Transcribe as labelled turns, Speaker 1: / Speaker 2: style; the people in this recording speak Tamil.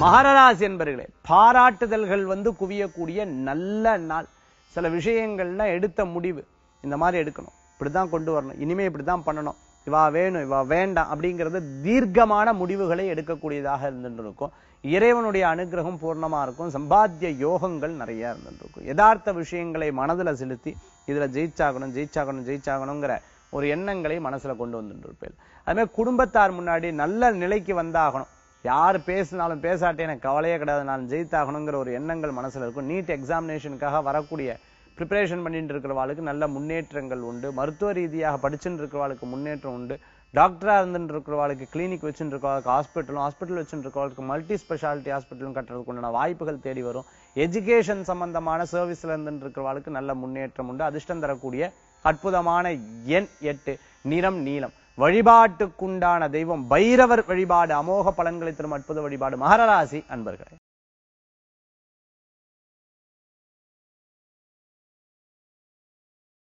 Speaker 1: மகரராசி என்பர்களே பாராட்டுதல்கள் வந்து குவியக்கூடிய நல்ல நாள் சில விஷயங்கள்லாம் எடுத்த முடிவு இந்த மாதிரி எடுக்கணும் இப்படிதான் கொண்டு வரணும் இனிமே இப்படிதான் பண்ணணும் இவா வேணும் இவா வேண்டாம் அப்படிங்கறது தீர்க்கமான முடிவுகளை எடுக்கக்கூடியதாக இருந்துட்டு இருக்கும் இறைவனுடைய அனுகிரகம் பூர்ணமா இருக்கும் சம்பாத்திய யோகங்கள் நிறைய இருந்துட்டு இருக்கும் யதார்த்த விஷயங்களை மனதுல செலுத்தி இதுல ஜெயிச்சாகணும் ஜெயிச்சாகணும் ஜெயிச்சாகணுங்கிற ஒரு எண்ணங்களை மனசுல கொண்டு வந்துட்டு இருப்பேன் அது மாதிரி குடும்பத்தார் முன்னாடி நல்ல நிலைக்கு வந்தாகணும் யார் பேசினாலும் பேசாட்டே எனக்கு கவலையே கிடையாது நான் ஜெயித்தாகணுங்கிற ஒரு எண்ணங்கள் மனசுல இருக்கும் நீட் எக்ஸாமினேஷனுக்காக வரக்கூடிய ப்ரிப்பரேஷன் பண்ணிட்டு இருக்கிறவாளுக்கு நல்ல முன்னேற்றங்கள் உண்டு மருத்துவ ரீதியாக படிச்சுட்டு இருக்கிறவாளுக்கு முன்னேற்றம் உண்டு டாக்டரா இருந்துட்டு இருக்கிறவாளுக்கு கிளினிக் வச்சுட்டு இருக்கிறவாளுக்கு ஹாஸ்பிட்டலும் ஹாஸ்பிட்டல் வச்சுட்டு இருக்கிறவாளுக்கு மல்டி ஸ்பெஷாலிட்டி ஹாஸ்பிட்டலும் கட்டுறதுக்கு உண்டான வாய்ப்புகள் தேடி வரும் எஜுகேஷன் சம்பந்தமான சர்வீஸ்ல இருந்துட்டு இருக்கிறவாளுக்கு நல்ல முன்னேற்றம் உண்டு அதிர்ஷ்டம் தரக்கூடிய அற்புதமான எண் எட்டு நிறம் நீலம் வழிபாட்டுக்குண்டான தெய்வம் பைரவர் வழிபாடு அமோக பலன்களை தரும் அற்புத வழிபாடு மகர ராசி அன்பர்களே